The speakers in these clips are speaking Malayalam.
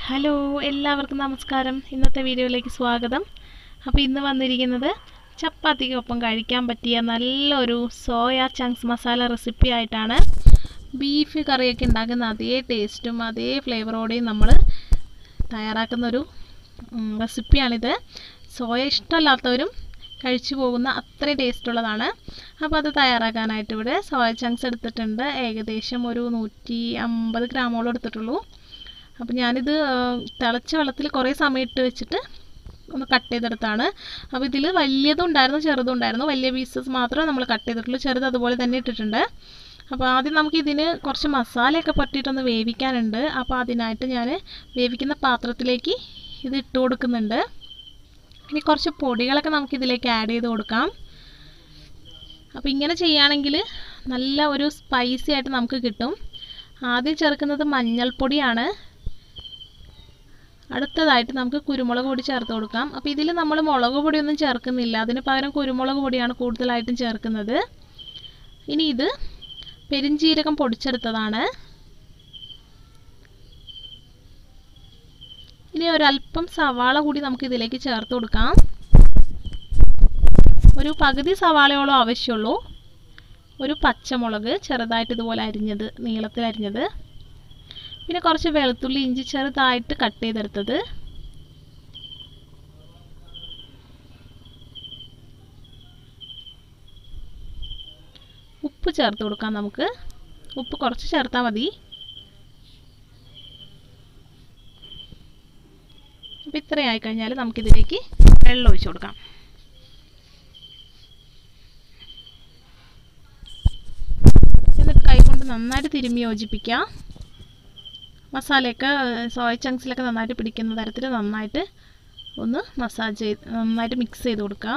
ഹലോ എല്ലാവർക്കും നമസ്കാരം ഇന്നത്തെ വീഡിയോയിലേക്ക് സ്വാഗതം അപ്പോൾ ഇന്ന് വന്നിരിക്കുന്നത് ചപ്പാത്തിക്കൊപ്പം കഴിക്കാൻ പറ്റിയ നല്ലൊരു സോയ ചങ്ക്സ് മസാല റെസിപ്പി ആയിട്ടാണ് ബീഫ് കറിയൊക്കെ ഉണ്ടാക്കുന്ന അതേ ടേസ്റ്റും അതേ ഫ്ലേവറോടെയും നമ്മൾ തയ്യാറാക്കുന്നൊരു ഉം, റെസിപ്പിയാണിത് സോയ ഇഷ്ടമല്ലാത്തവരും കഴിച്ചു പോകുന്ന അത്രയും ടേസ്റ്റുള്ളതാണ് അപ്പോൾ അത് തയ്യാറാക്കാനായിട്ട് ഇവിടെ സോയ ചങ്ക്സ് എടുത്തിട്ടുണ്ട് ഏകദേശം ഒരു നൂറ്റി അമ്പത് ഗ്രാമോളം എടുത്തിട്ടുള്ളൂ അപ്പോൾ ഞാനിത് ആ, തിളച്ച വെള്ളത്തിൽ കുറേ സമയം ഇട്ട് വെച്ചിട്ട് ഒന്ന് കട്ട് ചെയ്തെടുത്താണ് അപ്പോൾ ഇതിൽ വലിയതും ഉണ്ടായിരുന്നു ചെറുതും ഉണ്ടായിരുന്നു വലിയ പീസസ് മാത്രമേ നമ്മൾ കട്ട് ചെയ്തിട്ടുള്ളൂ ചെറുത് അതുപോലെ തന്നെ ഇട്ടിട്ടുണ്ട് അപ്പോൾ ആദ്യം നമുക്ക് ഇതിന് കുറച്ച് മസാലയൊക്കെ പറ്റിയിട്ടൊന്ന് വേവിക്കാനുണ്ട് അപ്പോൾ അതിനായിട്ട് ഞാൻ വേവിക്കുന്ന പാത്രത്തിലേക്ക് ഇത് ഇട്ട് കൊടുക്കുന്നുണ്ട് ഇനി കുറച്ച് പൊടികളൊക്കെ നമുക്ക് ഇതിലേക്ക് ആഡ് ചെയ്ത് കൊടുക്കാം അപ്പോൾ ഇങ്ങനെ ചെയ്യുകയാണെങ്കിൽ നല്ല ഒരു സ്പൈസി ആയിട്ട് നമുക്ക് കിട്ടും ആദ്യം ചേർക്കുന്നത് മഞ്ഞൾപ്പൊടിയാണ് അടുത്തതായിട്ട് നമുക്ക് കുരുമുളക് പൊടി ചേർത്ത് കൊടുക്കാം അപ്പോൾ ഇതിൽ നമ്മൾ മുളക് പൊടിയൊന്നും ചേർക്കുന്നില്ല അതിന് പകരം കുരുമുളക് പൊടിയാണ് കൂടുതലായിട്ടും ചേർക്കുന്നത് ഇനി ഇത് പെരിഞ്ജീരകം പൊടിച്ചെടുത്തതാണ് ഇനി ഒരല്പം സവാള കൂടി നമുക്ക് ഇതിലേക്ക് ചേർത്ത് കൊടുക്കാം ഒരു പകുതി സവാളയോളം ആവശ്യമുള്ളൂ ഒരു പച്ചമുളക് ചെറുതായിട്ട് ഇതുപോലെ അരിഞ്ഞത് നീളത്തിൽ അരിഞ്ഞത് പിന്നെ കുറച്ച് വെളുത്തുള്ളി ഇഞ്ചി ചെറുതായിട്ട് കട്ട് ചെയ്തെടുത്തത് ഉപ്പ് ചേർത്ത് കൊടുക്കാം നമുക്ക് ഉപ്പ് കുറച്ച് ചേർത്താൽ മതി അപ്പം ഇത്രയായി കഴിഞ്ഞാൽ നമുക്കിതിലേക്ക് വെള്ളം ഒഴിച്ചു കൊടുക്കാം എന്നിട്ട് കൈകൊണ്ട് നന്നായിട്ട് തിരുമ്മി യോജിപ്പിക്കാം മസാലയൊക്കെ സോയ ചങ്ക്സിലൊക്കെ നന്നായിട്ട് പിടിക്കുന്ന തരത്തിൽ നന്നായിട്ട് ഒന്ന് മസാജ് ചെയ്ത് നന്നായിട്ട് മിക്സ് ചെയ്ത് കൊടുക്കുക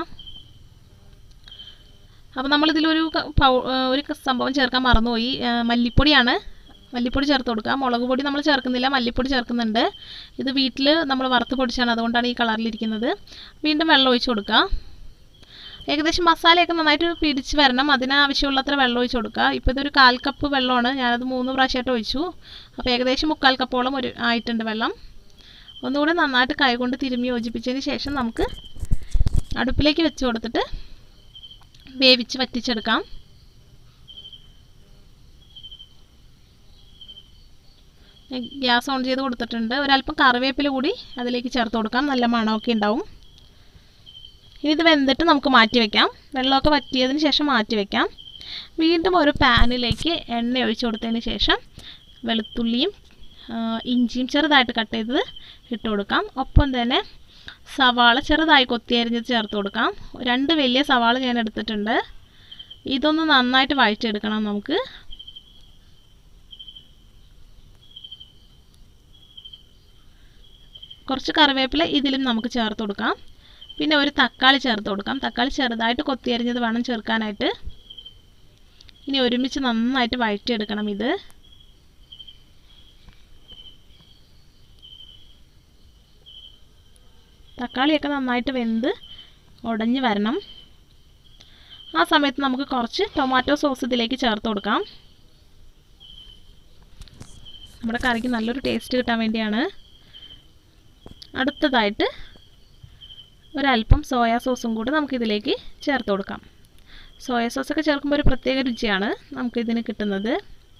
അപ്പോൾ നമ്മളിതിലൊരു ക- പൗ ഒരു ക- സംഭവം ചേർക്കാൻ മറന്നുപോയി ആ, മല്ലിപ്പൊടിയാണ് മല്ലിപ്പൊടി ചേർത്ത് കൊടുക്കുക മുളക് പൊടി നമ്മൾ ചേർക്കുന്നില്ല മല്ലിപ്പൊടി ചേർക്കുന്നുണ്ട് ഇത് വീട്ടിൽ നമ്മൾ വറുത്ത് പൊടിച്ചാണ് അതുകൊണ്ടാണ് ഈ കളറിലിരിക്കുന്നത് വീണ്ടും വെള്ളം ഒഴിച്ച് കൊടുക്കുക ഏകദേശം മസാലയൊക്കെ നന്നായിട്ട് പിടിച്ച് വരണം അതിനാവശ്യമുള്ളത്ര വെള്ളം ഒഴിച്ച് കൊടുക്കുക ഇപ്പോൾ ഇതൊരു കാൽ കപ്പ് വെള്ളമാണ് ഞാനത് മൂന്ന് പ്രാവശ്യമായിട്ട് ഒഴിച്ചു അപ്പോൾ ഏകദേശം മുക്കാൽ കപ്പോളം ഒരു ആയിട്ടുണ്ട് വെള്ളം ഒന്നുകൂടി നന്നായിട്ട് കൈകൊണ്ട് തിരുമ്മി യോജിപ്പിച്ചതിന് ശേഷം നമുക്ക് അടുപ്പിലേക്ക് വെച്ച് കൊടുത്തിട്ട് വേവിച്ച് വറ്റിച്ചെടുക്കാം ഗ്യാസ് ഓൺ ചെയ്ത് കൊടുത്തിട്ടുണ്ട് ഒരല്പം കറിവേപ്പില കൂടി അതിലേക്ക് ചേർത്ത് കൊടുക്കാം നല്ല മണമൊക്കെ ഉണ്ടാവും ഇനി ഇത് വെന്തിട്ട് നമുക്ക് മാറ്റി വെക്കാം വെള്ളമൊക്കെ വറ്റിയതിന് ശേഷം മാറ്റി വെക്കാം വീണ്ടും ഒരു പാനിലേക്ക് എണ്ണ ഒഴിച്ചു കൊടുത്തതിന് ശേഷം വെളുത്തുള്ളിയും ആ, ഇഞ്ചിയും ചെറുതായിട്ട് കട്ട് ചെയ്തത് ഇട്ട് കൊടുക്കാം ഒപ്പം തന്നെ സവാള ചെറുതായി കൊത്തിയരിഞ്ഞത് ചേർത്ത് കൊടുക്കാം രണ്ട് വലിയ സവാള ഞാൻ എടുത്തിട്ടുണ്ട് ഇതൊന്ന് നന്നായിട്ട് വഴറ്റിയെടുക്കണം നമുക്ക് കുറച്ച് കറിവേപ്പില ഇതിലും നമുക്ക് ചേർത്ത് കൊടുക്കാം പിന്നെ ഒരു തക്കാളി ചേർത്ത് കൊടുക്കാം തക്കാളി ചെറുതായിട്ട് കൊത്തിയരിഞ്ഞത് വേണം ചേർക്കാനായിട്ട് ഇനി ഒരുമിച്ച് നന്നായിട്ട് വഴറ്റിയെടുക്കണം ഇത് തക്കാളിയൊക്കെ നന്നായിട്ട് വെന്ത് ഉടഞ്ഞ് വരണം ആ സമയത്ത് നമുക്ക് കുറച്ച് ടൊമാറ്റോ സോസ് ഇതിലേക്ക് ചേർത്ത് കൊടുക്കാം നമ്മുടെ കറിക്ക് നല്ലൊരു ടേസ്റ്റ് കിട്ടാൻ വേണ്ടിയാണ് അടുത്തതായിട്ട് ഒരല്പം സോയാ സോസും കൂടി നമുക്കിതിലേക്ക് ചേർത്ത് കൊടുക്കാം സോയാ സോസൊക്കെ ചേർക്കുമ്പോൾ ഒരു പ്രത്യേക രുചിയാണ് നമുക്കിതിന് കിട്ടുന്നത്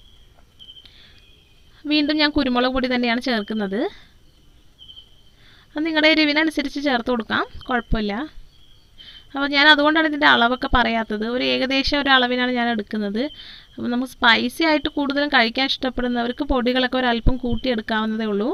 വീണ്ടും ഞാൻ കുരുമുളക് പൊടി തന്നെയാണ് ചേർക്കുന്നത് അത് നിങ്ങളുടെ എരിവിനനുസരിച്ച് ചേർത്ത് കൊടുക്കാം കുഴപ്പമില്ല അപ്പോൾ ഞാൻ അതുകൊണ്ടാണ് ഇതിൻ്റെ അളവൊക്കെ പറയാത്തത് ഒരു ഏകദേശം ഒരു അളവിനാണ് ഞാൻ എടുക്കുന്നത് അപ്പോൾ നമുക്ക് സ്പൈസി ആയിട്ട് കൂടുതലും കഴിക്കാൻ ഇഷ്ടപ്പെടുന്നവർക്ക് പൊടികളൊക്കെ ഒരല്പം കൂട്ടിയെടുക്കാവുന്നതേ ഉള്ളൂ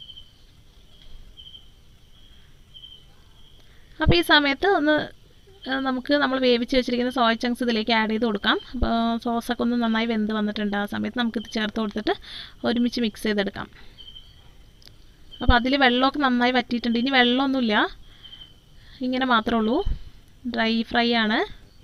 അപ്പോൾ ഈ സമയത്ത് ഒന്ന് ആ, നമുക്ക് നമ്മൾ വേവിച്ച് വെച്ചിരിക്കുന്ന സോയ ചങ്ക്സ് ഇതിലേക്ക് ആഡ് ചെയ്ത് കൊടുക്കാം അപ്പോൾ സോസൊക്കെ ഒന്ന് നന്നായി വെന്ത് വന്നിട്ടുണ്ട് ആ സമയത്ത് നമുക്കിത് ചേർത്ത് കൊടുത്തിട്ട് ഒരുമിച്ച് മിക്സ് ചെയ്തെടുക്കാം അപ്പോൾ അതിൽ വെള്ളമൊക്കെ നന്നായി വറ്റിയിട്ടുണ്ട് ഇനി വെള്ളമൊന്നുമില്ല ഇങ്ങനെ മാത്രമേ ഉള്ളൂ ഡ്രൈ ഫ്രൈ ആണ്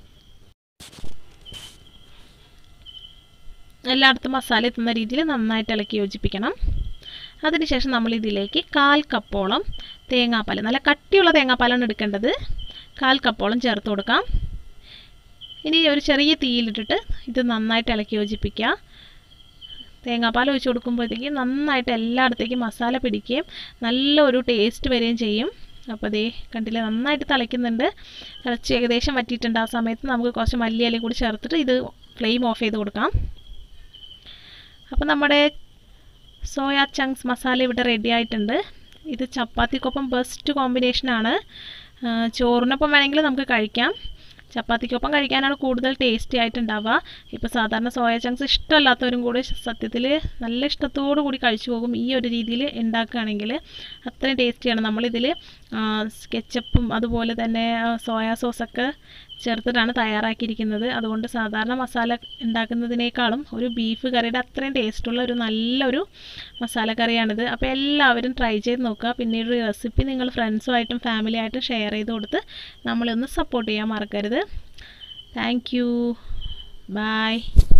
എല്ലായിടത്തും മസാല എത്തുന്ന രീതിയിൽ നന്നായിട്ട് ഇളക്കി യോജിപ്പിക്കണം അതിനുശേഷം നമ്മൾ ഇതിലേക്ക് കാൽ കപ്പോളം തേങ്ങാപ്പാൽ നല്ല കട്ടിയുള്ള തേങ്ങാപ്പാലാണ് എടുക്കേണ്ടത് കാൽ കപ്പോളം ചേർത്ത് കൊടുക്കാം ഇനി ഒരു ചെറിയ തീയിലിട്ടിട്ട് ഇത് നന്നായിട്ട് ഇളക്കി യോജിപ്പിക്കുക തേങ്ങാപ്പാൽ ഒഴിച്ച് കൊടുക്കുമ്പോഴത്തേക്ക് നന്നായിട്ട് എല്ലായിടത്തേക്കും മസാല പിടിക്കുകയും നല്ലൊരു ടേസ്റ്റ് വരികയും ചെയ്യും അപ്പോൾ ദേ കണ്ടില്ലേ നന്നായിട്ട് തിളയ്ക്കുന്നുണ്ട് തിളച്ച് ഏകദേശം വറ്റിയിട്ടുണ്ട് ആ സമയത്ത് നമുക്ക് കുറച്ച് മല്ലിയില കൂടി ചേർത്തിട്ട് ഇത് ഫ്ലെയിം ഓഫ് ചെയ്ത് കൊടുക്കാം അപ്പോൾ നമ്മുടെ സോയ ചങ്ക്സ് മസാല ഇവിടെ റെഡി ആയിട്ടുണ്ട് ഇത് ചപ്പാത്തിക്കൊപ്പം ബെസ്റ്റ് കോമ്പിനേഷനാണ് ചോറിനൊപ്പം വേണമെങ്കിൽ നമുക്ക് കഴിക്കാം ചപ്പാത്തിക്കൊപ്പം കഴിക്കാനാണ് കൂടുതൽ ടേസ്റ്റി ആയിട്ടുണ്ടാവുക ഇപ്പോൾ സാധാരണ സോയ ചങ്ക്സ് ഇഷ്ടമല്ലാത്തവരും കൂടി സത്യത്തിൽ നല്ല ഇഷ്ടത്തോടു കൂടി കഴിച്ചു പോകും ഈ ഒരു രീതിയിൽ ഉണ്ടാക്കുകയാണെങ്കിൽ അത്രയും ടേസ്റ്റിയാണ് നമ്മളിതിൽ കെച്ചപ്പും അതുപോലെ തന്നെ സോയാ സോസൊക്കെ ചേർത്തിട്ടാണ് തയ്യാറാക്കിയിരിക്കുന്നത് അതുകൊണ്ട് സാധാരണ മസാല ഉണ്ടാക്കുന്നതിനേക്കാളും ഒരു ബീഫ് കറിയുടെ അത്രയും ടേസ്റ്റുള്ള ഒരു നല്ലൊരു മസാല കറിയാണിത് അപ്പോൾ എല്ലാവരും ട്രൈ ചെയ്ത് നോക്കുക പിന്നീട് ഈ റെസിപ്പി നിങ്ങൾ ഫ്രണ്ട്സുമായിട്ടും ഫാമിലിയായിട്ടും ഷെയർ ചെയ്ത് കൊടുത്ത് നമ്മളൊന്ന് സപ്പോർട്ട് ചെയ്യാൻ മറക്കരുത് താങ്ക് യു ബൈ